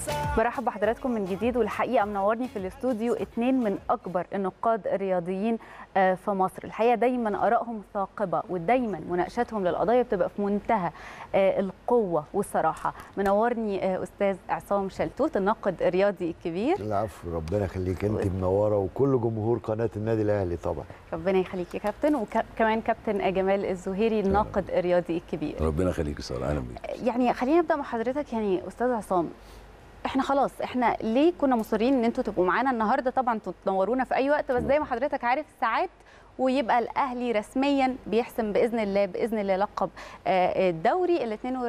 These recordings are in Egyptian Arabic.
برحب بحضراتكم من جديد والحقيقه منورني في الاستوديو اتنين من اكبر النقاد الرياضيين آه، في مصر الحقيقه دايما ارائهم ثاقبه ودايما مناقشاتهم للقضايا بتبقى في منتهى آه، القوه والصراحه منورني آه، استاذ عصام شلتوت الناقد الرياضي الكبير العفو ربنا يخليك انت منوره وكل جمهور قناه النادي الاهلي طبعا ربنا يخليك يا كابتن وكمان كابتن جمال الزهيري الناقد الرياضي الكبير ربنا يخليك يا ساره اهلا بيك يعني خلينا نبدا مع حضرتك يعني استاذ عصام احنا خلاص احنا ليه كنا مصرين ان انتوا تبقوا معانا النهارده طبعا تنورونا في اي وقت بس زي ما حضرتك عارف ساعات ويبقى الاهلي رسميا بيحسم باذن الله باذن الله لقب آه، الدوري ال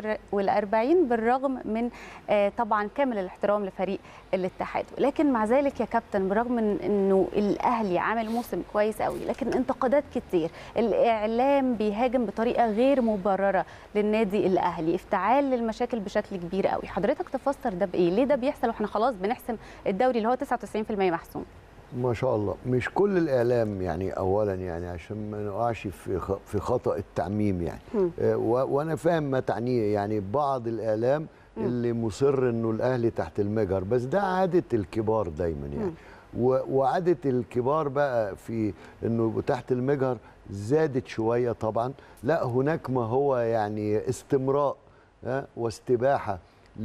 42 بالرغم من آه، طبعا كامل الاحترام لفريق الاتحاد لكن مع ذلك يا كابتن بالرغم من انه الاهلي عامل موسم كويس قوي لكن انتقادات كتير الاعلام بيهاجم بطريقه غير مبرره للنادي الاهلي افتعال للمشاكل بشكل كبير قوي حضرتك تفسر ده بايه ليه ده بيحصل واحنا خلاص بنحسم الدوري اللي هو 99% محسوم ما شاء الله مش كل الاعلام يعني اولا يعني عشان ما نقعش في خ- في خطا التعميم يعني مم. آه، و- وانا فاهم ما تعنيه يعني بعض الاعلام اللي مصر انه الاهلي تحت المجهر بس ده عاده الكبار دايما يعني و- وعاده الكبار بقى في انه تحت المجهر زادت شويه طبعا لا هناك ما هو يعني استمراء ها، واستباحه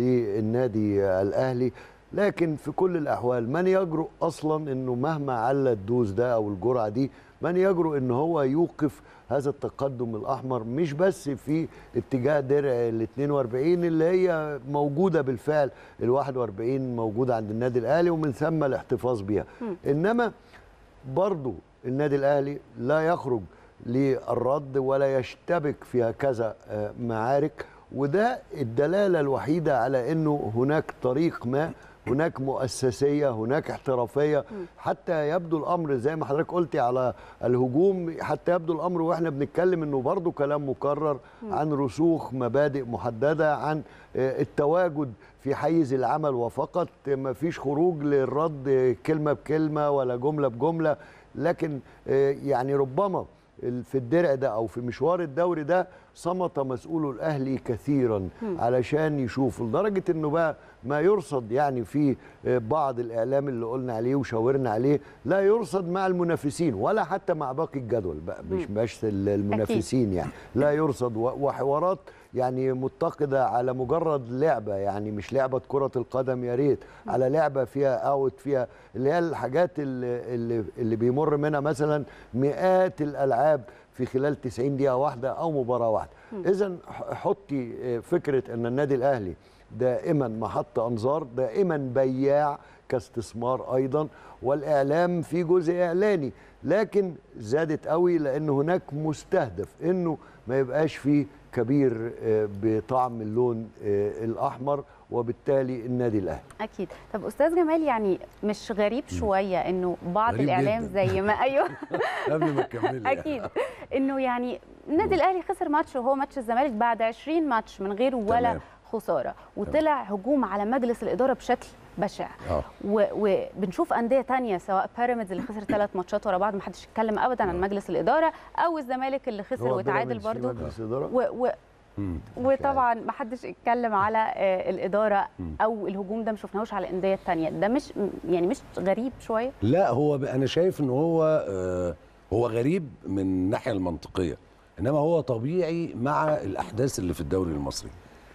للنادي الاهلي لكن في كل الاحوال من يجرؤ اصلا انه مهما على الدوز ده او الجرعه دي من يجرؤ ان هو يوقف هذا التقدم الاحمر مش بس في اتجاه درع ال 42 اللي هي موجوده بالفعل ال 41 موجوده عند النادي الاهلي ومن ثم الاحتفاظ بها انما برضو النادي الاهلي لا يخرج للرد ولا يشتبك في هكذا آه، معارك وده الدلاله الوحيده على انه هناك طريق ما هناك مؤسسيه هناك احترافيه حتى يبدو الامر زي ما حضرتك قلتي على الهجوم حتى يبدو الامر واحنا بنتكلم انه برضو كلام مكرر عن رسوخ مبادئ محدده عن آه، التواجد في حيز العمل وفقط ما فيش خروج للرد كلمه بكلمه ولا جمله بجمله لكن آه، يعني ربما ال- في الدرع ده او في مشوار الدوري ده صمت مسؤول الاهلي كثيرا علشان يشوف لدرجه انه بقى ما يرصد يعني في آه، بعض الاعلام اللي قلنا عليه وشاورنا عليه لا يرصد مع المنافسين ولا حتى مع باقي الجدول بقى مش بس ال- المنافسين يعني لا يرصد و- وحوارات يعني متقده على مجرد لعبه يعني مش لعبه كره القدم يا ريت على لعبه فيها اوت فيها اللي هي الحاجات اللي, اللي, اللي بيمر منها مثلا مئات الالعاب في خلال 90 دقيقه واحده او مباراه واحده اذا حطي آه، فكره ان النادي الاهلي دائما محط انظار دائما بياع كاستثمار ايضا والاعلام في جزء اعلاني لكن زادت قوي لان هناك مستهدف انه ما يبقاش فيه كبير آه، بطعم اللون آه، الاحمر وبالتالي النادي الاهلي اكيد طب استاذ جمال يعني مش غريب شويه انه بعض غريب الاعلام جداً. زي ما ايوه قبل ما تكملي اكيد انه يعني النادي الاهلي خسر ماتش وهو ماتش الزمالك بعد 20 ماتش من غير ولا تمام. خساره وطلع هجوم على مجلس الاداره بشكل بشع اه و- وبنشوف انديه تانية سواء بيراميدز اللي خسر ثلاث ماتشات ورا بعض ما حدش اتكلم ابدا عن مجلس الاداره او الزمالك اللي خسر هو وتعادل بيراميدز في برضه مجلس إدارة؟ و و مم. وطبعا ما حدش اتكلم على آه، الاداره مم. او الهجوم ده ما شفناهوش على الانديه التانية ده مش يعني مش غريب شويه لا هو ب- انا شايف ان هو آه، هو غريب من الناحيه المنطقيه انما هو طبيعي مع الاحداث اللي في الدوري المصري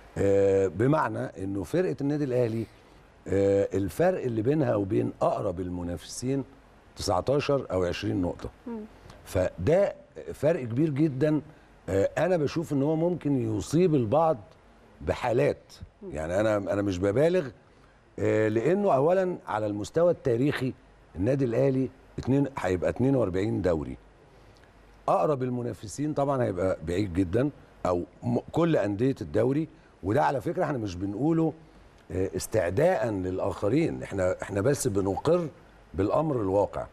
آه، بمعنى انه فرقه النادي الاهلي آه، الفرق اللي بينها وبين اقرب المنافسين 19 او 20 نقطه فده فرق كبير جدا آه، انا بشوف ان هو ممكن يصيب البعض بحالات يعني انا انا مش ببالغ آه، لانه اولا على المستوى التاريخي النادي الاهلي اتنين هيبقى 42 دوري اقرب المنافسين طبعا هيبقى بعيد جدا او م- كل انديه الدوري وده على فكره احنا مش بنقوله آه، استعداء للاخرين احنا احنا بس بنقر بالامر الواقع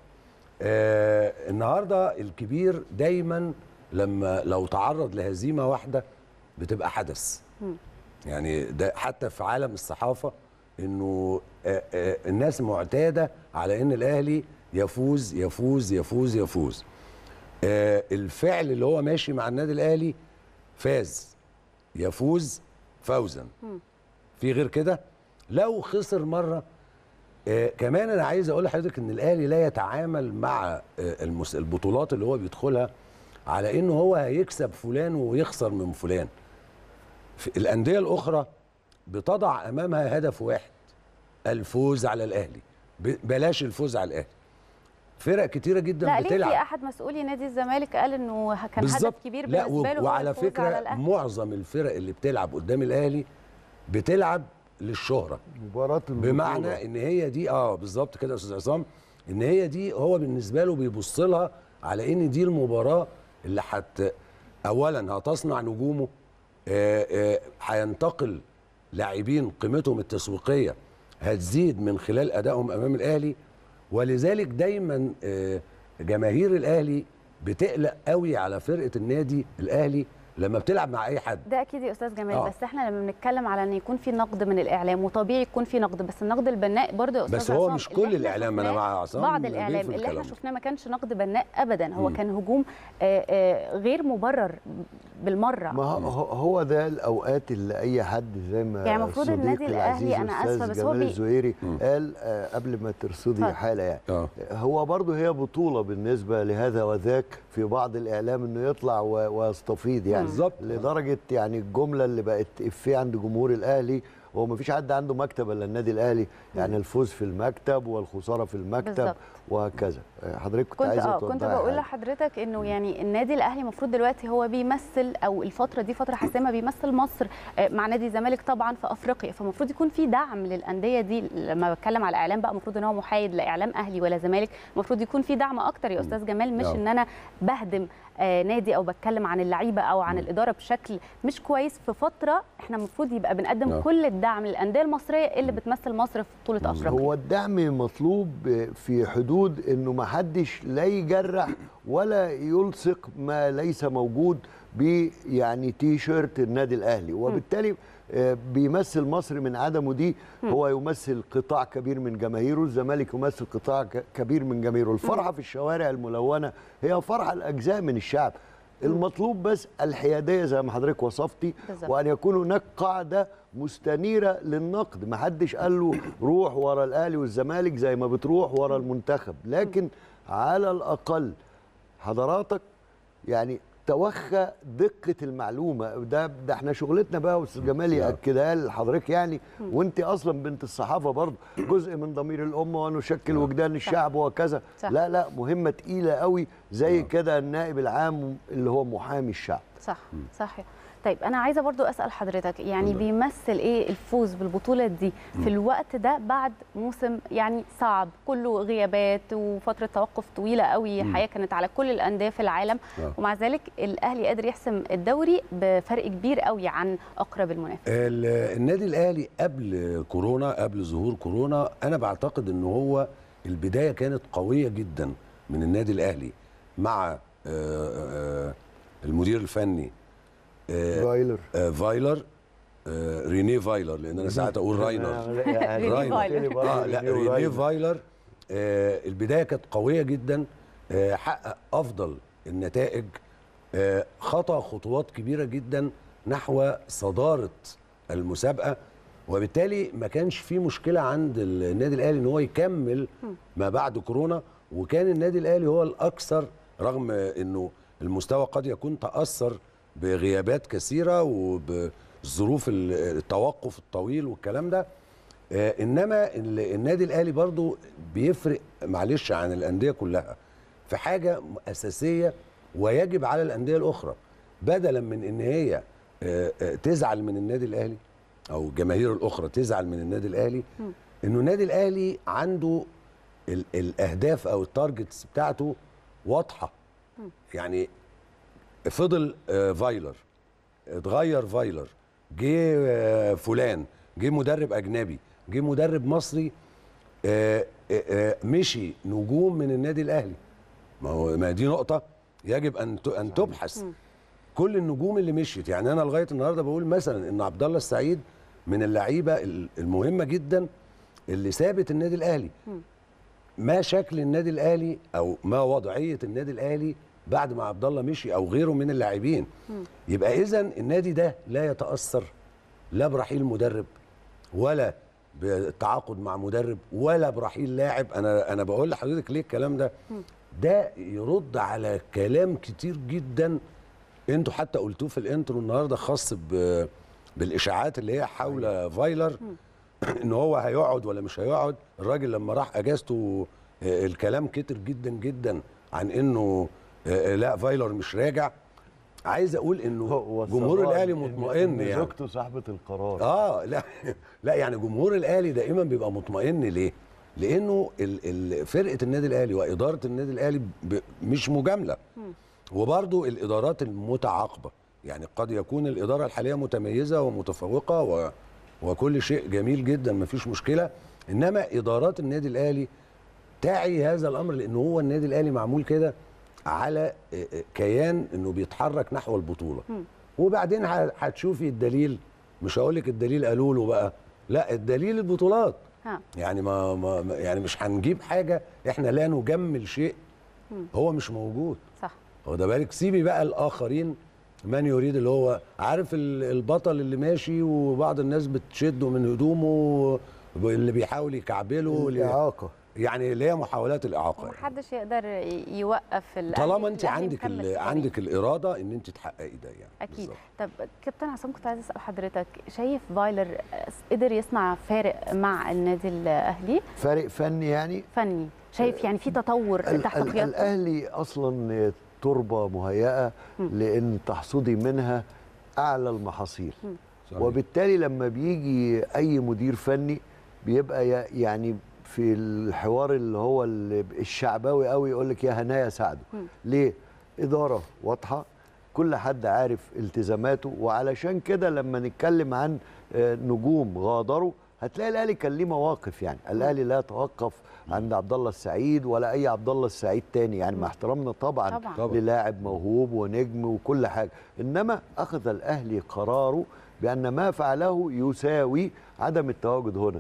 آه النهارده الكبير دايما لما لو تعرض لهزيمه واحده بتبقى حدث يعني ده حتى في عالم الصحافه انه آه، آه، الناس معتاده على ان الاهلي يفوز يفوز يفوز يفوز آه، الفعل اللي هو ماشي مع النادي الاهلي فاز يفوز فوزا في غير كده لو خسر مره آه كمان انا عايز اقول لحضرتك ان الاهلي لا يتعامل مع آه المس- البطولات اللي هو بيدخلها على انه هو هيكسب فلان ويخسر من فلان في الانديه الاخرى بتضع امامها هدف واحد الفوز على الاهلي ب- بلاش الفوز على الاهلي فرق كتيره جدا لا ليه بتلعب في احد مسؤولي نادي الزمالك قال انه كان هدف بالظبط. كبير لا بالنسبه و- له هو وعلى الفوز على فكره الأهلي. معظم الفرق اللي بتلعب قدام الاهلي بتلعب للشهره مباراه البطولة. بمعنى ان هي دي اه بالظبط كده يا استاذ عصام ان هي دي هو بالنسبه له بيبص لها على ان دي المباراه اللي حت اولا هتصنع نجومه آه، آه، هينتقل لاعبين قيمتهم التسويقيه هتزيد من خلال ادائهم امام الاهلي ولذلك دايما آه، جماهير الاهلي بتقلق قوي على فرقه النادي الاهلي لما بتلعب مع اي حد ده اكيد يا استاذ جمال آه. بس احنا لما بنتكلم على ان يكون في نقد من الاعلام وطبيعي يكون في نقد بس النقد البناء برضه يا استاذ بس هو عصام مش اللي كل احنا الإعلام، أنا شفناه- مع عصام بعض بيه في الاعلام اللي الكلام احنا ده. شفناه ما كانش نقد بناء ابدا هو مم. كان هجوم آه، آه، غير مبرر بالمره ما هو- هو هو ده الاوقات اللي اي حد زي ما يعني المفروض صديقي النادي الأهلي، العزيز أنا أستاذ آسفة، بس هو جمال بي- الزهيري مم. قال آه، قبل ما ترصدي اتفضل. حاله يعني اه هو برضه هي بطولة بالنسبة لهذا وذاك في بعض الإعلام إنه يطلع و- ويستفيض يعني بالظبط. لدرجة يعني الجملة اللي بقت إفيه عند جمهور الأهلي هو ما فيش حد عنده مكتب إلا النادي الأهلي يعني الفوز في المكتب والخسارة في المكتب بالظبط. وهكذا آه، حضرتك كنت, كنت عايزة اه توضحي كنت بقول حاجة. لحضرتك انه يعني النادي الاهلي المفروض دلوقتي هو بيمثل او الفتره دي فتره حاسمه بيمثل مصر آه، مع نادي الزمالك طبعا في افريقيا فالمفروض يكون في دعم للانديه دي لما بتكلم على الاعلام بقى المفروض ان هو محايد لا اعلام اهلي ولا زمالك المفروض يكون في دعم اكتر يا استاذ جمال مش آه. ان انا بهدم آه، نادي او بتكلم عن اللعيبه او عن الاداره بشكل مش كويس في فتره احنا المفروض يبقى بنقدم آه. كل الدعم للانديه المصريه اللي بتمثل مصر في بطوله افريقيا هو الدعم مطلوب في حدود انه ما حدش لا يجرح ولا يلصق ما ليس موجود ب يعني تي شيرت النادي الاهلي وبالتالي آه، بيمثل مصر من عدمه دي هو يمثل قطاع كبير من جماهيره الزمالك يمثل قطاع ك- كبير من جماهيره الفرحه في الشوارع الملونه هي فرحه الاجزاء من الشعب المطلوب بس الحياديه زي ما حضرتك وصفتي بالظبط. وان يكون هناك قاعده مستنيره للنقد ما حدش قال له روح ورا الاهلي والزمالك زي ما بتروح ورا المنتخب لكن على الاقل حضراتك يعني توخى دقه المعلومه ده ده احنا شغلتنا بقى واستاذ جمال ياكدها لحضرتك يعني وانت اصلا بنت الصحافه برضه جزء من ضمير الامه ونشكل وجدان الشعب وكذا صح. لا لا مهمه تقيله قوي زي كده النائب العام اللي هو محامي الشعب صح صح طيب انا عايزه برضو اسال حضرتك يعني اتفضل. بيمثل ايه الفوز بالبطوله دي في الوقت ده بعد موسم يعني صعب كله غيابات وفتره توقف طويله قوي حقيقه كانت على كل الانديه في العالم آه. ومع ذلك الاهلي قادر يحسم الدوري بفرق كبير قوي عن اقرب المنافس ال- النادي الاهلي قبل كورونا قبل ظهور كورونا انا بعتقد ان هو البدايه كانت قويه جدا من النادي الاهلي مع آه، آه، المدير الفني آه، فايلر آه، فايلر آه، رينيه فايلر لان انا ساعات اقول راينر رينيه راينر. فايلر. اه لا رينيه فايلر آه البدايه كانت قويه جدا آه حقق افضل النتائج آه خطى خطوات كبيره جدا نحو صداره المسابقه وبالتالي ما كانش في مشكله عند النادي الاهلي ان هو يكمل ما بعد كورونا وكان النادي الاهلي هو الاكثر رغم انه المستوى قد يكون تاثر بغيابات كثيره وبظروف التوقف الطويل والكلام ده آه، انما ال- النادي الاهلي برضو بيفرق معلش عن الانديه كلها في حاجه اساسيه ويجب على الانديه الاخرى بدلا من ان هي آه، آه، تزعل من النادي الاهلي او الجماهير الاخرى تزعل من النادي الاهلي انه النادي الاهلي عنده ال- الاهداف او التارجتس بتاعته واضحه يعني فضل آه، فايلر اتغير فايلر جه آه، فلان جه مدرب اجنبي جه مدرب مصري آه، آه، آه، مشي نجوم من النادي الاهلي ما هو ما دي نقطه يجب ان ت- ان تبحث كل النجوم اللي مشيت يعني انا لغايه النهارده بقول مثلا ان عبد الله السعيد من اللعيبه ال- المهمه جدا اللي سابت النادي الاهلي ما شكل النادي الاهلي او ما وضعيه النادي الاهلي بعد ما عبد الله مشي او غيره من اللاعبين يبقى اذا النادي ده لا يتاثر لا برحيل مدرب ولا بالتعاقد مع مدرب ولا برحيل لاعب انا انا بقول لحضرتك ليه الكلام ده ده يرد على كلام كتير جدا انتوا حتى قلتوه في الانترو النهارده خاص ب بالاشاعات اللي هي حول فايلر ان هو هيقعد ولا مش هيقعد الراجل لما راح اجازته آه، الكلام كتر جدا جدا عن انه آه، لا فايلر مش راجع عايز اقول انه هو جمهور الصراحة الاهلي إن- مطمئن إن يعني زوجته صاحبه القرار اه لا لا يعني جمهور الاهلي دائما بيبقى مطمئن ليه؟ لانه ال- ال- فرقه النادي الاهلي واداره النادي الاهلي ب- مش مجامله وبرضو الادارات المتعاقبه يعني قد يكون الاداره الحاليه متميزه ومتفوقه و وكل شيء جميل جدا مفيش مشكله انما ادارات النادي الاهلي تعي هذا الامر لان هو النادي الاهلي معمول كده على آه، آه، كيان انه بيتحرك نحو البطوله وبعدين ه- هتشوفي الدليل مش هقول لك الدليل قالوا له بقى لا الدليل البطولات ها يعني ما, ما ما- يعني مش هنجيب حاجه احنا لا نجمل شيء هو مش موجود صح هو ده بالك سيبي بقى الاخرين من يريد اللي هو عارف ال- البطل اللي ماشي وبعض الناس بتشده من هدومه اللي بيحاول يكعبله اللي الاعاقه يعني اللي هي محاولات الاعاقه يعني. ومحدش يقدر ي- يوقف الأهلي. طالما انت الأهلي عندك مكمل ال- في الطريق. عندك الاراده ان انت تحققي ده يعني اكيد بالظبط. طب كابتن عصام كنت عايز اسال حضرتك شايف فايلر قدر يصنع فارق مع النادي الاهلي فارق فني يعني فني شايف يعني في تطور ال- تحت ال- قيادته الاهلي اصلا تربه مهيئه لان تحصدي منها اعلى المحاصيل صحيح. وبالتالي لما بيجي اي مدير فني بيبقى ي- يعني في الحوار اللي هو ال- الشعبوي قوي يقول لك يا هنايا ساعده ليه اداره واضحه كل حد عارف التزاماته وعلشان كده لما نتكلم عن آه، نجوم غادروا هتلاقي الاهلي كان ليه مواقف يعني الاهلي لا يتوقف عند عبد الله السعيد ولا اي عبد الله السعيد تاني يعني مع احترامنا طبعا, طبعاً. طبعاً. للاعب موهوب ونجم وكل حاجه انما اخذ الاهلي قراره بان ما فعله يساوي عدم التواجد هنا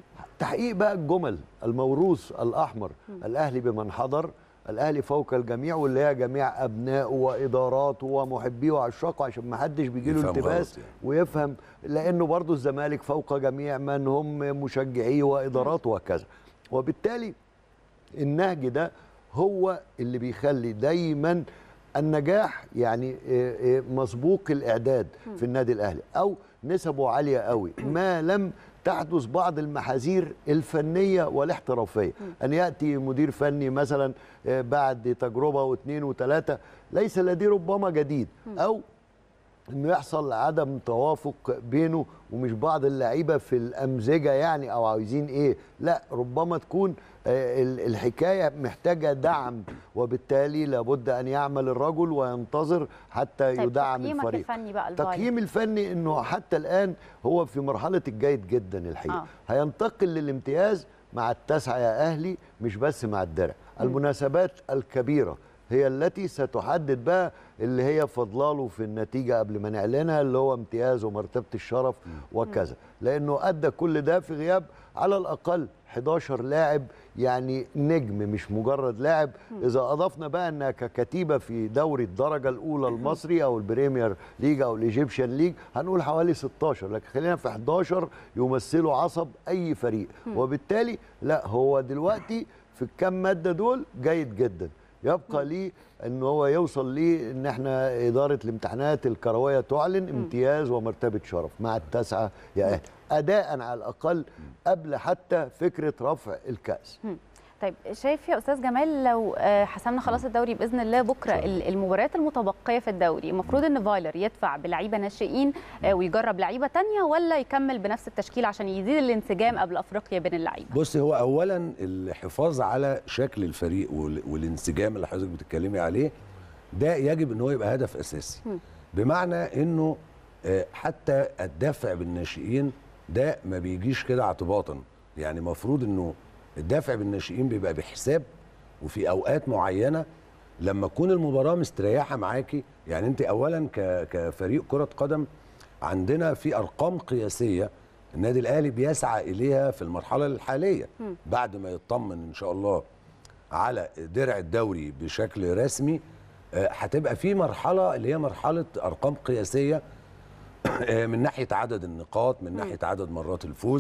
تحقيق بقى الجمل الموروث الاحمر الاهلي بمن حضر الاهلي فوق الجميع واللي هي جميع ابنائه واداراته ومحبيه وعشاقه عشان ما حدش بيجي له يفهم التباس غلط يعني. ويفهم لانه برضه الزمالك فوق جميع من هم مشجعيه واداراته وكذا وبالتالي النهج ده هو اللي بيخلي دايما النجاح يعني آه، آه، مسبوق الاعداد في النادي الاهلي او نسبه عاليه قوي ما لم تحدث بعض المحاذير الفنيه والاحترافيه ان ياتي مدير فني مثلا آه، بعد تجربه واثنين وثلاثه ليس لديه ربما جديد او انه يحصل عدم توافق بينه ومش بعض اللعيبه في الامزجه يعني او عايزين ايه لا ربما تكون آه، ال- الحكايه محتاجه دعم وبالتالي لابد ان يعمل الرجل وينتظر حتى طيب يدعم تقييمك الفريق الفني بقى الفايلر. تقييم الفني انه حتى الان هو في مرحله الجيد جدا الحقيقه آه. هينتقل للامتياز مع التسعه يا اهلي مش بس مع الدرع المناسبات الكبيره هي التي ستحدد بقى اللي هي فضلاله في النتيجه قبل ما نعلنها اللي هو امتياز ومرتبه الشرف وكذا لانه ادى كل ده في غياب على الاقل 11 لاعب يعني نجم مش مجرد لاعب اذا اضفنا بقى انها ككتيبه في دوري الدرجه الاولى المصري او البريمير ليج او الايجيبشن ليج هنقول حوالي 16 لكن خلينا في 11 يمثلوا عصب اي فريق وبالتالي لا هو دلوقتي في الكام ماده دول جيد جدا يبقى ليه ان هو يوصل ليه ان احنا اداره الامتحانات الكرويه تعلن امتياز ومرتبه شرف مع التسعه يا اهلي اداء على الاقل قبل حتى فكره رفع الكاس طيب شايف يا استاذ جمال لو آه، حسمنا خلاص الدوري باذن الله بكره ال- المباريات المتبقيه في الدوري المفروض ان فايلر يدفع بلعيبه ناشئين آه، ويجرب لعيبه تانية ولا يكمل بنفس التشكيل عشان يزيد الانسجام قبل افريقيا بين اللعيبه بص هو اولا الحفاظ على شكل الفريق وال- والانسجام اللي حضرتك بتتكلمي عليه ده يجب ان هو يبقى هدف اساسي بمعنى انه آه، حتى الدفع بالناشئين ده ما بيجيش كده اعتباطا يعني المفروض انه الدفع بالناشئين بيبقى بحساب وفي اوقات معينه لما تكون المباراه مستريحه معاكي يعني انت اولا ك- كفريق كره قدم عندنا في ارقام قياسيه النادي الاهلي بيسعى اليها في المرحله الحاليه بعد ما يطمن ان شاء الله على درع الدوري بشكل رسمي آه، هتبقى في مرحله اللي هي مرحله ارقام قياسيه آه، من ناحيه عدد النقاط من ناحيه عدد مرات الفوز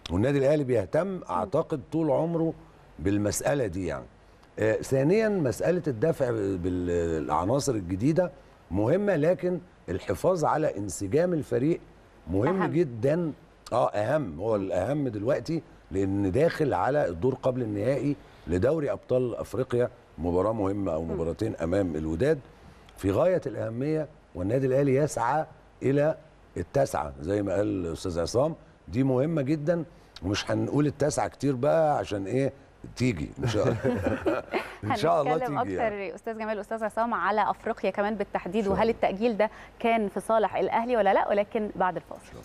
والنادي الاهلي بيهتم اعتقد طول عمره بالمساله دي يعني آه ثانيا مساله الدفع بالعناصر الجديده مهمه لكن الحفاظ على انسجام الفريق مهم أهم. أهم. جدا اه اهم هو الاهم دلوقتي لان داخل على الدور قبل النهائي لدوري ابطال افريقيا مباراه مهمه او مباراتين امام الوداد في غايه الاهميه والنادي الاهلي يسعى الى التاسعه زي ما قال الاستاذ عصام دي مهمه جدا ومش هنقول التاسعه كتير بقى عشان ايه تيجي ان شاء الله ان شاء الله هنتكلم تيجي اكتر يعني. استاذ جمال استاذ عصام على افريقيا كمان بالتحديد شاء وهل الله. التاجيل ده كان في صالح الاهلي ولا لا ولكن بعد الفاصل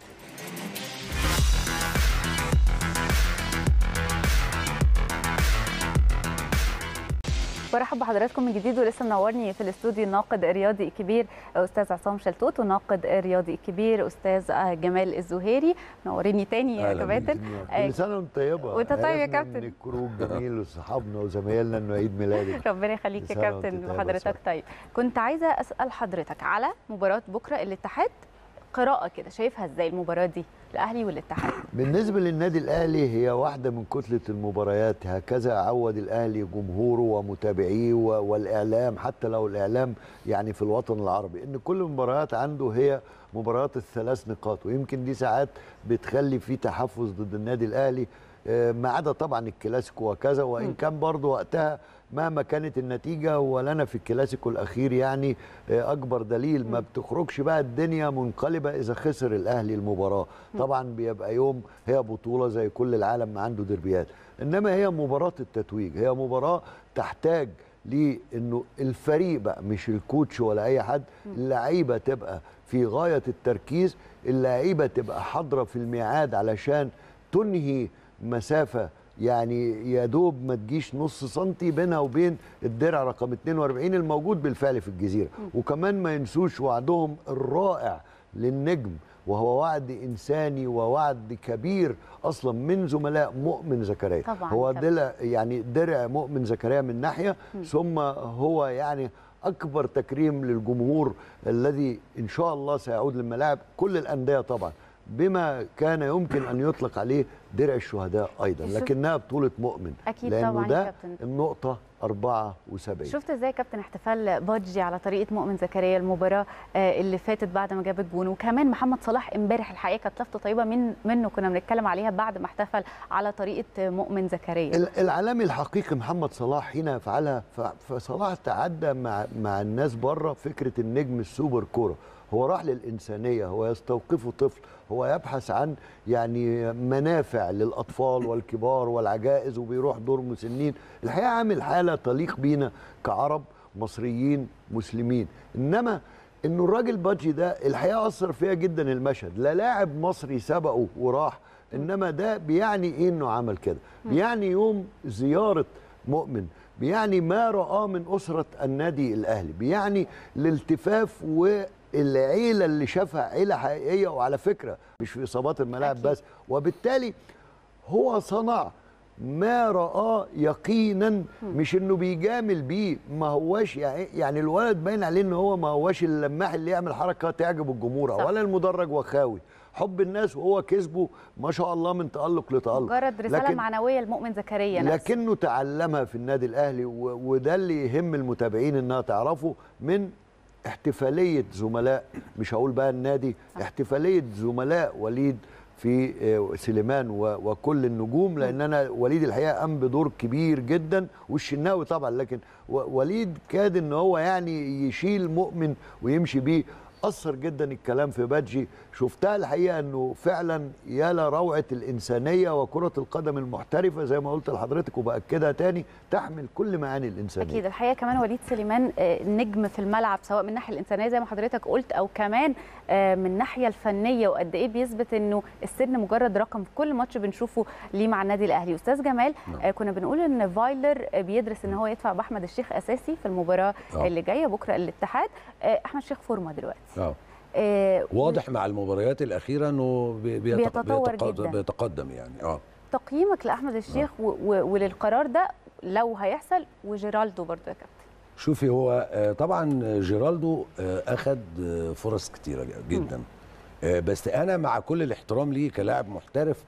برحب بحضراتكم من جديد ولسه منورني في الاستوديو الناقد الرياضي الكبير استاذ عصام شلتوت والناقد الرياضي الكبير استاذ جمال الزهيري منوريني تاني يا أهلا بيك. كباتن آه، كل سنه وانت طيبه وأنت طيب يا عرفنا كابتن. من الكروب جميل وصحابنا وزمايلنا انه عيد ميلادك ربنا يخليك يا كل سنة وأنت كابتن طيب وحضرتك وصحة. طيب كنت عايزه اسال حضرتك على مباراه بكره الاتحاد قراءه كده شايفها ازاي المباراه دي الاهلي والاتحاد بالنسبه للنادي الاهلي هي واحده من كتله المباريات هكذا عود الاهلي جمهوره ومتابعيه و- والاعلام حتى لو الاعلام يعني في الوطن العربي ان كل المباريات عنده هي مباريات الثلاث نقاط ويمكن دي ساعات بتخلي في تحفز ضد النادي الاهلي آه، ما عدا طبعا الكلاسيكو وكذا وان كان برضه وقتها مهما كانت النتيجه ولنا في الكلاسيكو الاخير يعني آه، اكبر دليل ما بتخرجش بقى الدنيا منقلبه اذا خسر الاهلي المباراه طبعا بيبقى يوم هي بطوله زي كل العالم ما عنده دربيات انما هي مباراه التتويج هي مباراه تحتاج لانه الفريق بقى مش الكوتش ولا اي حد اللعيبه تبقى في غايه التركيز اللعيبه تبقى حاضره في الميعاد علشان تنهي مسافه يعني يا دوب ما تجيش نص سنتي بينها وبين الدرع رقم 42 الموجود بالفعل في الجزيره وكمان ما ينسوش وعدهم الرائع للنجم وهو وعد انساني ووعد كبير اصلا من زملاء مؤمن زكريا طبعاً هو طبعاً. دل يعني درع مؤمن زكريا من ناحيه ثم هو يعني اكبر تكريم للجمهور الذي ان شاء الله سيعود للملاعب كل الانديه طبعا بما كان يمكن ان يطلق عليه درع الشهداء ايضا شوف- لكنها بطوله مؤمن أكيد لانه طبعاً يا ده كابتن. النقطه 74 شفت ازاي يا كابتن احتفال بادجي على طريقه مؤمن زكريا المباراه آه، اللي فاتت بعد ما جاب الجون وكمان محمد صلاح امبارح الحقيقه كانت لفته طيبه من منه كنا بنتكلم عليها بعد ما احتفل على طريقه مؤمن زكريا ال- العالمي الحقيقي محمد صلاح حين يفعلها ف- فصلاح تعدى مع مع الناس بره فكره النجم السوبر كوره هو راح للإنسانية هو يستوقفه طفل هو يبحث عن يعني منافع للأطفال والكبار والعجائز وبيروح دور مسنين الحقيقة عامل حالة تليق بينا كعرب مصريين مسلمين إنما إنه الراجل بادجي ده الحقيقة أثر فيها جدا المشهد لا لاعب مصري سبقه وراح إنما ده بيعني إيه إنه عمل كده بيعني يوم زيارة مؤمن بيعني ما رآه من أسرة النادي الأهلي بيعني الالتفاف والعيلة اللي شافها عيلة حقيقية وعلى فكرة مش في إصابات الملاعب أكيد. بس وبالتالي هو صنع ما رآه يقينا مش انه بيجامل بيه ما هواش يعني يعني الولد باين عليه ان هو ما هواش اللماح اللي يعمل حركه تعجب الجمهور صح. ولا المدرج وخاوي حب الناس وهو كسبه ما شاء الله من تألق لتألق مجرد رساله لكن- معنويه لمؤمن زكريا نفسه لكنه تعلمها في النادي الاهلي و- وده اللي يهم المتابعين انها تعرفه من احتفاليه زملاء مش هقول بقى النادي صح. احتفاليه زملاء وليد في آه، سليمان و- وكل النجوم لان انا وليد الحقيقه قام بدور كبير جدا والشناوي طبعا لكن و- وليد كاد ان هو يعني يشيل مؤمن ويمشي بيه اثر جدا الكلام في بادجي شفتها الحقيقه انه فعلا يا لروعه الانسانيه وكره القدم المحترفه زي ما قلت لحضرتك وباكدها تاني تحمل كل معاني الانسانيه اكيد الحقيقه كمان وليد سليمان آه، نجم في الملعب سواء من الناحيه الانسانيه زي ما حضرتك قلت او كمان آه، من الناحيه الفنيه وقد ايه بيثبت انه السن مجرد رقم في كل ماتش بنشوفه ليه مع النادي الاهلي استاذ جمال آه، كنا بنقول ان فايلر آه، بيدرس ان هو يدفع باحمد الشيخ اساسي في المباراه آه. اللي جايه بكره الاتحاد آه، احمد الشيخ فورمه دلوقتي اه آه، واضح مع المباريات الاخيره انه بي- بيتق- بيتطور بيتق- جدا. بيتقدم يعني اه تقييمك لاحمد الشيخ و- و- وللقرار ده لو هيحصل وجيرالدو برضه يا كابتن شوفي هو آه، طبعا جيرالدو آه، اخد آه، فرص كتيره جدا آه، بس انا مع كل الاحترام ليه كلاعب محترف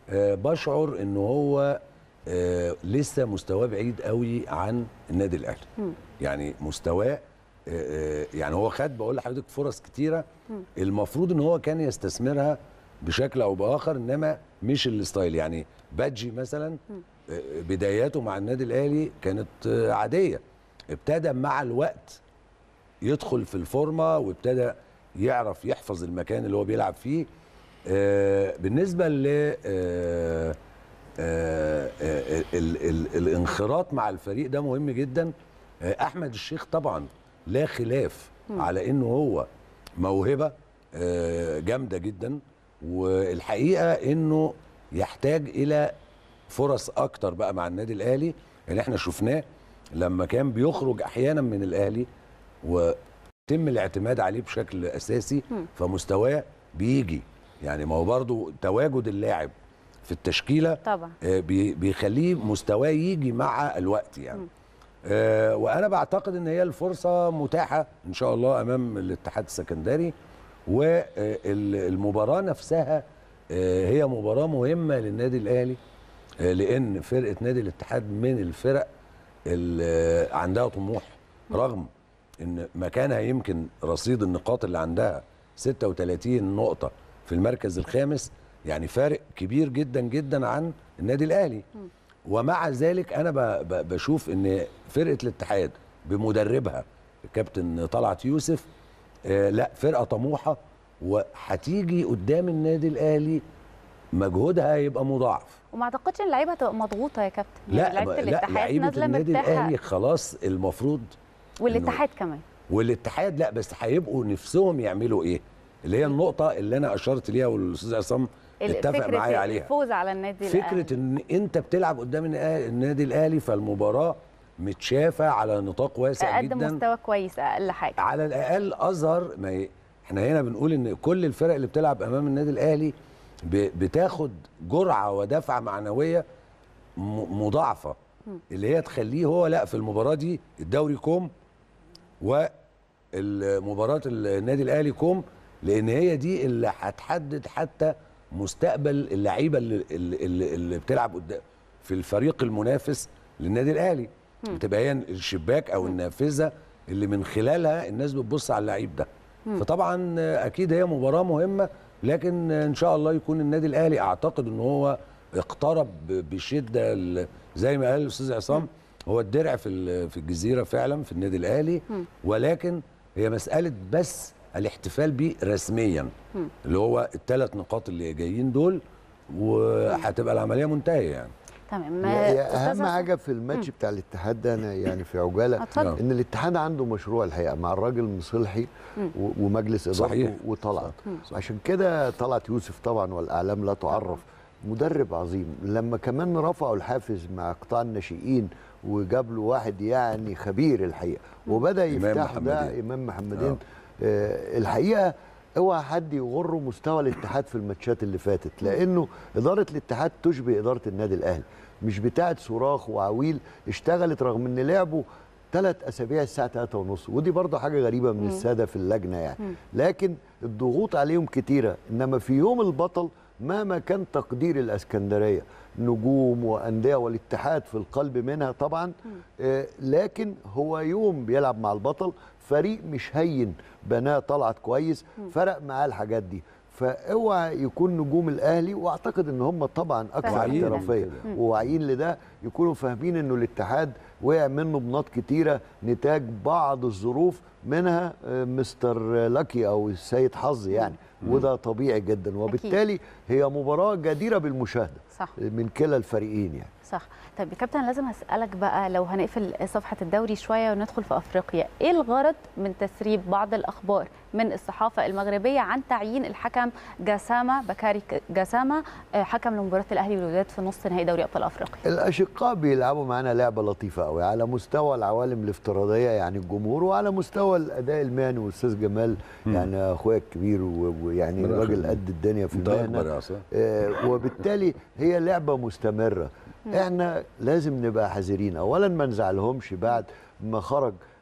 آه، بشعر ان هو آه، لسه مستواه بعيد قوي عن النادي الاهلي يعني مستواه آه، آه، يعني هو خد بقول لحضرتك فرص كتيره المفروض ان هو كان يستثمرها بشكل او باخر انما مش الستايل يعني بادجي مثلا آه، بداياته مع النادي الاهلي كانت آه، عاديه ابتدى مع الوقت يدخل في الفورمه وابتدى يعرف يحفظ المكان اللي هو بيلعب فيه آه، بالنسبه ل آه، آه، آه، ال- ال- الانخراط مع الفريق ده مهم جدا آه، احمد الشيخ طبعا لا خلاف على انه هو موهبه آه، جامده جدا والحقيقه انه يحتاج الى فرص اكتر بقى مع النادي الاهلي اللي احنا شفناه لما كان بيخرج احيانا من الاهلي ويتم الاعتماد عليه بشكل اساسي فمستواه بيجي يعني ما هو برضو تواجد اللاعب في التشكيله طبعا آه، بي- بيخليه مستواه يجي مع الوقت يعني آه، وانا بعتقد ان هي الفرصه متاحه ان شاء الله امام الاتحاد السكندري والمباراه نفسها آه، هي مباراه مهمه للنادي الاهلي آه، لان فرقه نادي الاتحاد من الفرق اللي عندها طموح رغم ان مكانها يمكن رصيد النقاط اللي عندها 36 نقطه في المركز الخامس يعني فارق كبير جدا جدا عن النادي الاهلي ومع ذلك انا ب- ب- بشوف ان فرقه الاتحاد بمدربها الكابتن طلعت يوسف آه، لا فرقه طموحه وهتيجي قدام النادي الاهلي مجهودها يبقى مضاعف وما اعتقدش ان اللعيبه هتبقى مضغوطه يا كابتن لا يعني لعيبه لا الاتحاد لعيبه نازله النادي مرتاحه الاهلي خلاص المفروض والاتحاد كمان والاتحاد لا بس هيبقوا نفسهم يعملوا ايه اللي هي النقطه اللي انا اشرت ليها والاستاذ عصام اتفق فكرة معايا عليها الفوز على النادي الأهلي. فكره ان انت بتلعب قدام النادي- النادي الاهلي فالمباراه متشافه على نطاق واسع اقدم جدا مستوى كويس اقل حاجه على الاقل اظهر ما ي... احنا هنا بنقول ان كل الفرق اللي بتلعب امام النادي الاهلي ب... بتاخد جرعه ودفعه معنويه م... مضاعفه اللي هي تخليه هو لا في المباراه دي الدوري كوم والمباراه النادي الاهلي كوم لان هي دي اللي هتحدد حتى مستقبل اللعيبه اللي, اللي, اللي بتلعب قدام في الفريق المنافس للنادي الاهلي بتبقى هي الشباك او النافذه اللي من خلالها الناس بتبص على اللعيب ده فطبعا اكيد هي مباراه مهمه لكن ان شاء الله يكون النادي الاهلي اعتقد ان هو اقترب بشده ال- زي ما قال الاستاذ عصام هو الدرع في ال- في الجزيره فعلا في النادي الاهلي ولكن هي مساله بس الاحتفال بيه رسميا اللي هو الثلاث نقاط اللي جايين دول وهتبقى العمليه منتهيه يعني تمام هي أستاذ اهم عصام. حاجه في الماتش بتاع الاتحاد ده انا يعني في عجاله اتفضل. ان الاتحاد عنده مشروع الحقيقه مع الراجل مصلحي و- ومجلس ادارته صحيح. وطلعت صح. عشان كده طلعت يوسف طبعا والاعلام لا تعرف مدرب عظيم لما كمان رفعوا الحافز مع قطاع الناشئين وجاب له واحد يعني خبير الحقيقه وبدا إمام يفتح ده محمدين. امام محمدين آه الحقيقه اوعى حد يغره مستوى الاتحاد في الماتشات اللي فاتت لانه اداره الاتحاد تشبه اداره النادي الاهلي مش بتاعه صراخ وعويل اشتغلت رغم ان لعبوا ثلاث اسابيع الساعه 3 ونص ودي برضه حاجه غريبه من الساده في اللجنه يعني لكن الضغوط عليهم كتيره انما في يوم البطل مهما كان تقدير الاسكندريه نجوم وانديه والاتحاد في القلب منها طبعا آه لكن هو يوم بيلعب مع البطل فريق مش هين بناه طلعت كويس فرق معاه الحاجات دي فاوعى يكون نجوم الاهلي واعتقد ان هم طبعا اكثر فاهمين احترافيه كده. وواعيين لده يكونوا فاهمين انه الاتحاد وقع منه بنات كتيره نتاج بعض الظروف منها آه، مستر لاكي او السيد حظ يعني وده طبيعي جدا وبالتالي هي مباراه جديره بالمشاهده صح من كلا الفريقين يعني صح طيب يا كابتن لازم اسالك بقى لو هنقفل صفحه الدوري شويه وندخل في افريقيا ايه الغرض من تسريب بعض الاخبار من الصحافه المغربيه عن تعيين الحكم جسامه بكاري جسامه آه، حكم لمباراه الاهلي والوداد في نص نهائي دوري ابطال افريقيا الاشقاء بيلعبوا معانا لعبه لطيفه قوي على مستوى العوالم الافتراضيه يعني الجمهور وعلى مستوى الاداء المهني والاستاذ جمال يعني اخويا الكبير و- ويعني ربنا راجل يخليك. قد الدنيا في انت اكبر المهنه يا عصام آه، وبالتالي هي لعبه مستمره احنا لازم نبقى حذرين اولا ما نزعلهمش بعد ما خرج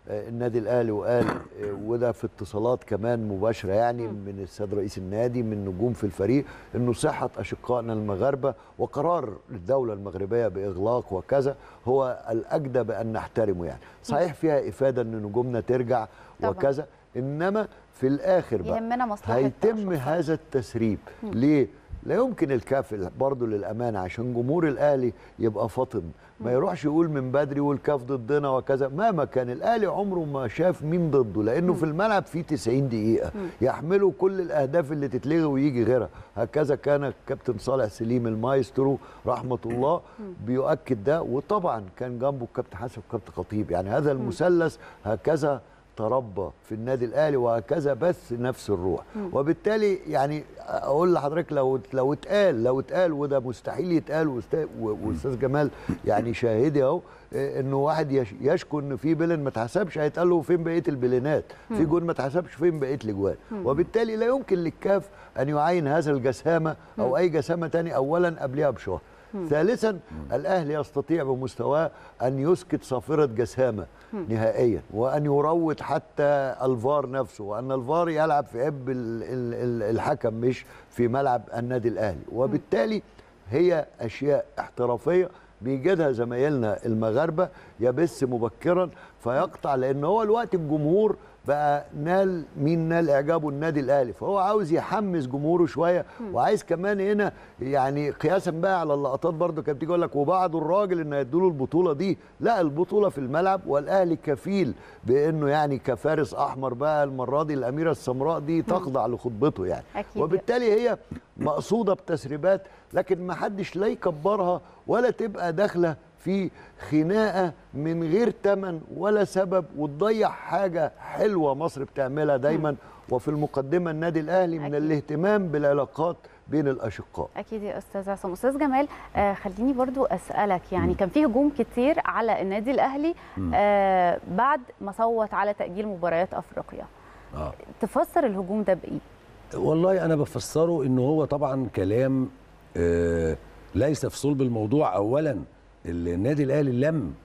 آه، النادي الاهلي وقال آه، وده في اتصالات كمان مباشره يعني من السيد رئيس النادي من نجوم في الفريق انه صحه اشقائنا المغاربه وقرار الدوله المغربيه باغلاق وكذا هو الاجدى بان نحترمه يعني صحيح فيها افاده ان نجومنا ترجع طبعاً. وكذا انما في الاخر بقى يهمنا مصلحه هيتم أشخاص. هذا التسريب ليه لا يمكن الكاف برضه للامانه عشان جمهور الاهلي يبقى فاطن ما يروحش يقول من بدري والكاف ضدنا وكذا مهما كان الاهلي عمره ما شاف مين ضده لانه في الملعب فيه 90 دقيقه يحملوا كل الاهداف اللي تتلغي ويجي غيرها هكذا كان الكابتن صالح سليم المايسترو رحمه الله بيؤكد ده وطبعا كان جنبه الكابتن حسن والكابتن خطيب يعني هذا المثلث هكذا تربى في النادي الاهلي وهكذا بث نفس الروح وبالتالي يعني اقول لحضرتك لو لو اتقال لو اتقال وده مستحيل يتقال واست- و- واستاذ جمال يعني شاهدي اهو إيه، انه واحد يش- يشكو ان في بلن ما اتحسبش هيتقال له فين بقيه البلينات في جون ما اتحسبش فين بقيه الاجوان وبالتالي لا يمكن للكاف ان يعين هذا الجسامه او اي جسامه تاني اولا قبلها بشهر ثالثا الاهلي يستطيع بمستواه ان يسكت صافره جسامه نهائيا وان يروض حتى الفار نفسه وان الفار يلعب في عب ال- ال- ال- الحكم مش في ملعب النادي الاهلي وبالتالي هي اشياء احترافيه بيجدها زمايلنا المغاربه يبث مبكرا فيقطع لان هو الوقت الجمهور بقى نال مين نال اعجابه النادي الاهلي فهو عاوز يحمس جمهوره شويه وعايز كمان هنا يعني قياسا بقى على اللقطات برضو كانت بتيجي يقول لك وبعدوا الراجل ان هيدوا له البطوله دي لا البطوله في الملعب والاهلي كفيل بانه يعني كفارس احمر بقى المره دي الاميره السمراء دي تخضع لخطبته يعني أكيد. وبالتالي هي مقصوده بتسريبات لكن ما حدش لا يكبرها ولا تبقى داخله في خناقه من غير تمن ولا سبب وتضيع حاجه حلوه مصر بتعملها دايما وفي المقدمه النادي الاهلي من أكيد. الاهتمام بالعلاقات بين الاشقاء اكيد يا استاذ عصام استاذ جمال آه خليني برضو اسالك يعني كان في هجوم كتير على النادي الاهلي آه بعد ما صوت على تاجيل مباريات افريقيا آه. تفسر الهجوم ده بايه والله انا بفسره ان هو طبعا كلام آه ليس في صلب الموضوع اولا النادي الاهلي لم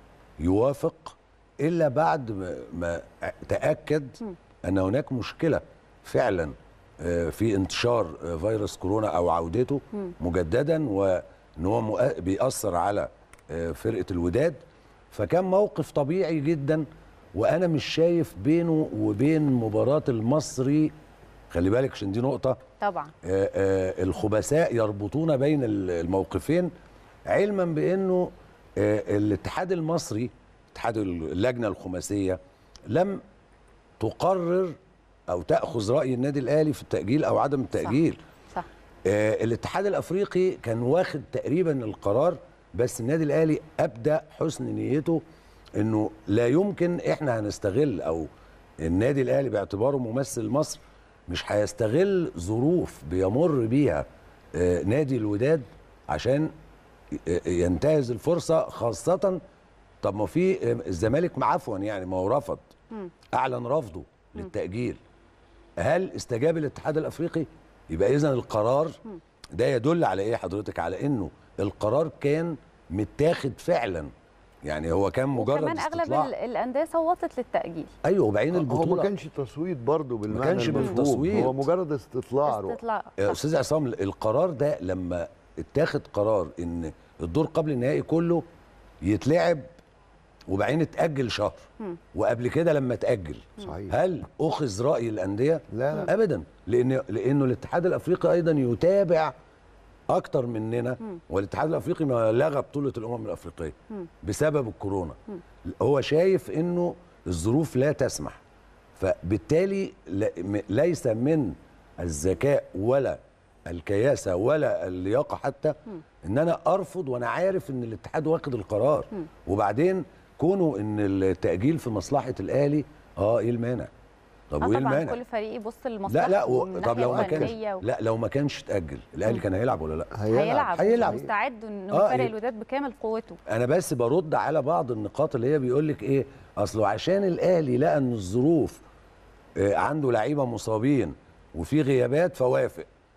يوافق الا بعد ما- ما تاكد ان هناك مشكله فعلا آه، في انتشار آه، فيروس كورونا او عودته مجددا وان هو مؤ- بيأثر على آه، فرقه الوداد فكان موقف طبيعي جدا وانا مش شايف بينه وبين مباراه المصري خلي بالك عشان دي نقطه طبعا آه، آه، الخبثاء يربطون بين ال- الموقفين علما بانه آه، الاتحاد المصري اتحاد اللجنه الخماسيه لم تقرر او تاخذ راي النادي الاهلي في التاجيل او عدم التاجيل صح آه، الاتحاد الافريقي كان واخد تقريبا القرار بس النادي الاهلي ابدى حسن نيته انه لا يمكن احنا هنستغل او النادي الاهلي باعتباره ممثل مصر مش هيستغل ظروف بيمر بيها آه، نادي الوداد عشان ي- ينتهز الفرصه خاصه طب ما في آه، الزمالك معفوا يعني ما هو رفض اعلن رفضه للتاجيل هل استجاب الاتحاد الافريقي يبقى اذا القرار ده يدل على ايه حضرتك على انه القرار كان متاخد فعلا يعني هو كان مجرد كمان اغلب استطلاع ال- الانديه صوتت للتاجيل ايوه وبعدين هو ما البطوله كانش تصويت برضه بالمعنى كانش المفهوم. بالتصويت. هو مجرد استطلاع رؤى. استطلاع يا صح. استاذ عصام القرار ده لما اتاخد قرار ان الدور قبل النهائي كله يتلعب وبعدين اتاجل شهر وقبل كده لما اتاجل صحيح. هل اخذ راي الانديه لا لا ابدا لان لانه الاتحاد الافريقي ايضا يتابع اكتر مننا والاتحاد الافريقي ما لغى بطوله الامم الافريقيه بسبب الكورونا هو شايف انه الظروف لا تسمح فبالتالي لا- م- ليس من الذكاء ولا الكياسه ولا اللياقه حتى ان انا ارفض وانا عارف ان الاتحاد واخد القرار وبعدين كونه ان التاجيل في مصلحه الاهلي اه ايه المانع طب اه وايه طبعا المانع كل فريق يبص لا لمصلحته لا و... من طب الناحية لو ما كانش الفنية و... لا لو ما كانش اتاجل الاهلي كان هيلعب ولا لا هيلعب هيلعب. مستعد انه آه، يفرق إيه. الوداد بكامل قوته انا بس برد على بعض النقاط اللي هي بيقول لك ايه اصله عشان الاهلي لقى ان الظروف آه، عنده لعيبه مصابين وفي غيابات فوافق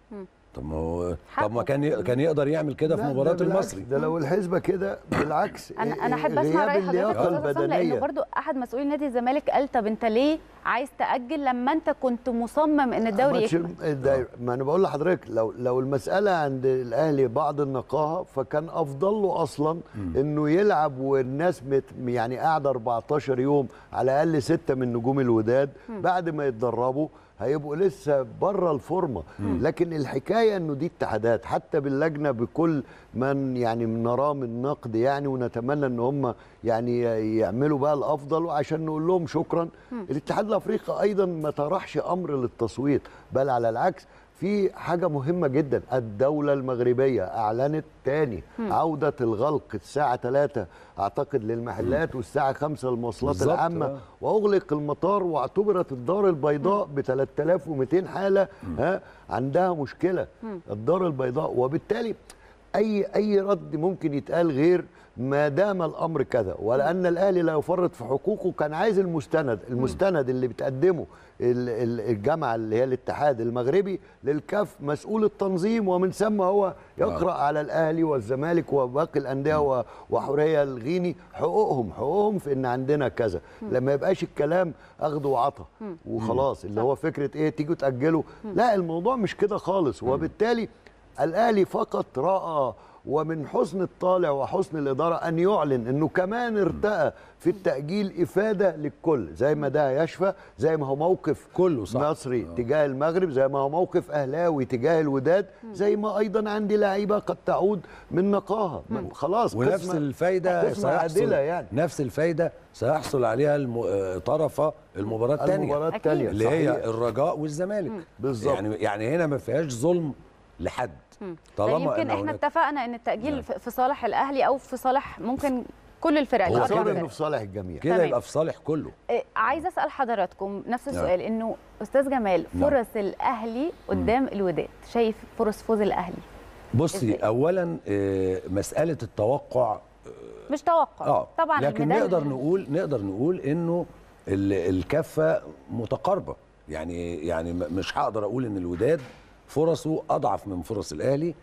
طب ما هو حقه. طب ما كان ي- كان يقدر يعمل كده في لا، ده مباراه بالعكس، المصري ده لو الحسبه كده بالعكس انا انا احب اسمع غياب راي حضرتك اللياقه يا أستاذ عصام، لانه البدنيه برضو احد مسؤولي نادي الزمالك قال طب انت ليه عايز تاجل لما انت كنت مصمم ان الدوري ماتش يكمل الم- ده- ما انا بقول لحضرتك لو لو المساله عند الاهلي بعض النقاهه فكان افضل له اصلا انه يلعب والناس مت يعني قاعده 14 يوم على الاقل سته من نجوم الوداد بعد ما يتدربوا هيبقوا لسه بره الفورمه لكن الحكايه انه دي اتحادات حتى باللجنه بكل من يعني نراه من نقد يعني ونتمنى ان هم يعني يعملوا بقى الافضل وعشان نقول لهم شكرا الاتحاد الافريقي ايضا ما طرحش امر للتصويت بل على العكس في حاجة مهمة جدا الدولة المغربية أعلنت تاني عودة الغلق الساعة 3 أعتقد للمحلات والساعة 5 للمواصلات بالظبط، العامة آه. وأغلق المطار واعتبرت الدار البيضاء ب 3200 حالة ها عندها مشكلة الدار البيضاء وبالتالي أي أي رد ممكن يتقال غير ما دام الامر كذا ولان الاهلي لا يفرط في حقوقه كان عايز المستند المستند اللي بتقدمه ال- ال- الجامعه اللي هي الاتحاد المغربي للكاف مسؤول التنظيم ومن ثم هو يقرا على الاهلي والزمالك وباقي الانديه و- وحوريه الغيني حقوقهم حقوقهم في ان عندنا كذا لما يبقاش الكلام اخذ وعطا وخلاص اللي هو فكره ايه تيجوا تاجلوا لا الموضوع مش كده خالص وبالتالي الاهلي فقط راى ومن حسن الطالع وحسن الاداره ان يعلن انه كمان ارتأى في التاجيل افاده للكل زي ما ده يشفى زي ما هو موقف كله صح. مصري تجاه المغرب زي ما هو موقف اهلاوي تجاه الوداد زي ما ايضا عندي لعيبه قد تعود من نقاهه خلاص ونفس قسمة- الفايده قسمة عادله يعني نفس الفايده سيحصل عليها الم... آه، طرف المباراه الثانيه المباراه أكيد. الثانيه اللي هي الرجاء والزمالك بالظبط. يعني يعني هنا ما فيهاش ظلم لحد يعني طالما يمكن ان احنا هناك اتفقنا ان التاجيل في في صالح الاهلي او في صالح ممكن كل الفرق هو الأربع كده صار فرق. انه في صالح الجميع كده تمام. يبقى في صالح كله إيه، عايزه اسال حضراتكم نفس نعم. السؤال انه استاذ جمال نعم. فرص الاهلي قدام الوداد شايف فرص فوز الاهلي بصي إزاي؟ اولا آه، مساله التوقع مش توقع اه طبعا لكن الميدان- نقدر نقول نقدر نقول انه ال- الكفه متقاربه يعني يعني م- مش هقدر اقول ان الوداد فرصه اضعف من فرص الاهلي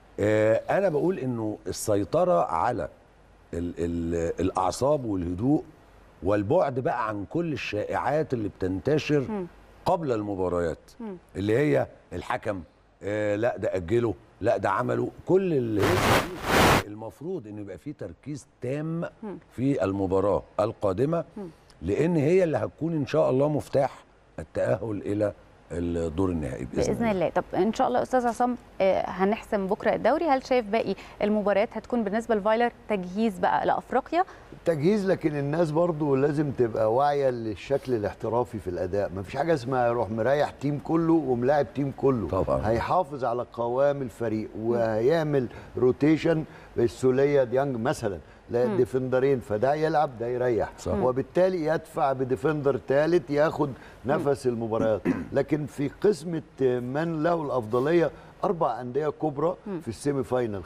آه انا بقول انه السيطره على ال ال الاعصاب والهدوء والبعد بقى عن كل الشائعات اللي بتنتشر قبل المباريات اللي هي الحكم آه لا ده اجله لا ده عمله كل اللي هي المفروض ان يبقى فيه تركيز تام في المباراه القادمه لان هي اللي هتكون ان شاء الله مفتاح التاهل الى الدور النهائي باذن, باذن الله طب ان شاء الله استاذ عصام آه، هنحسم بكره الدوري هل شايف باقي المباريات هتكون بالنسبه لفايلر تجهيز بقى لافريقيا تجهيز لكن الناس برضو لازم تبقى واعيه للشكل الاحترافي في الاداء ما فيش حاجه اسمها يروح مريح تيم كله وملاعب تيم كله طبعا. هيحافظ على قوام الفريق وهيعمل روتيشن السوليه ديانج مثلا لا ديفندرين فده يلعب ده يريح صح. وبالتالي يدفع بديفندر ثالث ياخد نفس المباريات لكن في قسمه من له الافضليه اربع انديه كبرى في السيمي فاينل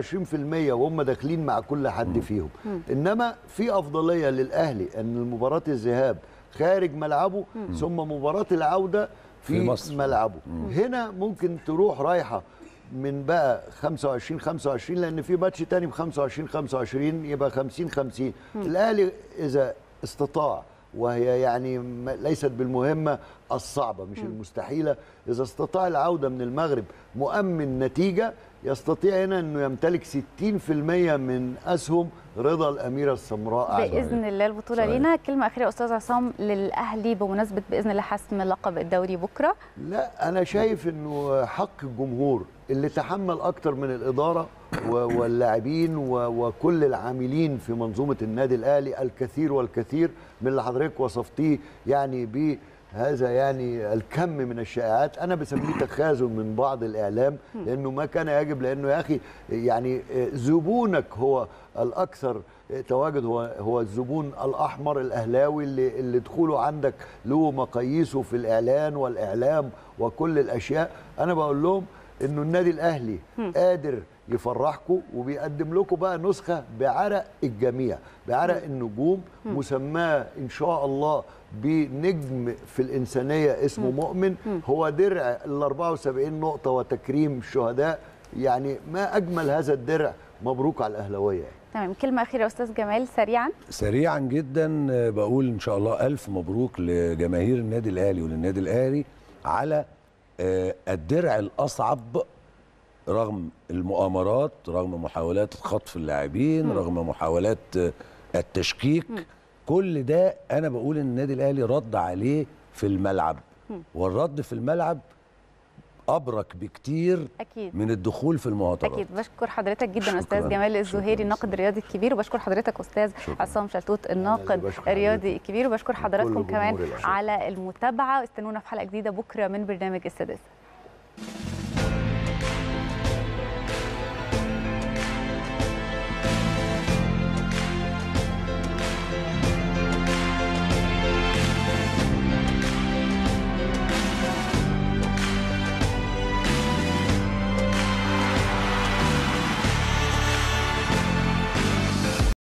25% وهم داخلين مع كل حد فيهم انما في افضليه للاهلي ان المباراه الذهاب خارج ملعبه ثم مباراه العوده في, في مصر. ملعبه هنا ممكن تروح رايحه من بقى 25 25 لان في ماتش تاني ب 25 25 يبقى 50 50 الاهلي اذا استطاع وهي يعني م- ليست بالمهمه الصعبه مش المستحيله اذا استطاع العوده من المغرب مؤمن نتيجه يستطيع هنا انه يمتلك 60% من اسهم رضا الاميره السمراء أعلى. باذن الله البطوله صحيح. لينا كلمه اخيره استاذ عصام للاهلي بمناسبه باذن الله حسم لقب الدوري بكره لا انا شايف انه حق الجمهور اللي تحمل اكتر من الاداره و- واللاعبين و- وكل العاملين في منظومه النادي الاهلي الكثير والكثير من اللي حضرتك وصفتيه يعني بهذا يعني الكم من الشائعات انا بسميه تخاذل من بعض الاعلام لانه ما كان يجب لانه يا اخي يعني زبونك هو الاكثر تواجد هو هو الزبون الاحمر الاهلاوي اللي اللي دخوله عندك له مقاييسه في الاعلان والاعلام وكل الاشياء انا بقول لهم انه النادي الاهلي قادر يفرحكم وبيقدم لكم بقى نسخه بعرق الجميع بعرق النجوم مسماه ان شاء الله بنجم في الانسانيه اسمه مؤمن هو درع ال 74 نقطه وتكريم الشهداء يعني ما اجمل هذا الدرع مبروك على الاهلاويه يعني. تمام كلمه اخيره يا استاذ جمال سريعا سريعا جدا آه، بقول ان شاء الله الف مبروك لجماهير النادي الاهلي وللنادي الاهلي على آه، الدرع الاصعب رغم المؤامرات رغم محاولات خطف اللاعبين رغم محاولات آه، التشكيك كل ده انا بقول ان النادي الاهلي رد عليه في الملعب والرد في الملعب ابرك بكتير اكيد من الدخول في المهاترات اكيد بشكر حضرتك جدا شكراً. استاذ جمال الزهيري شكراً. الناقد الرياضي الكبير وبشكر حضرتك استاذ شكراً. عصام شلتوت اللي الناقد بشكر الرياضي حضرتك. الكبير وبشكر حضراتكم جمهور كمان الأهلي. على المتابعه استنونا في حلقه جديده بكره من برنامج السادسه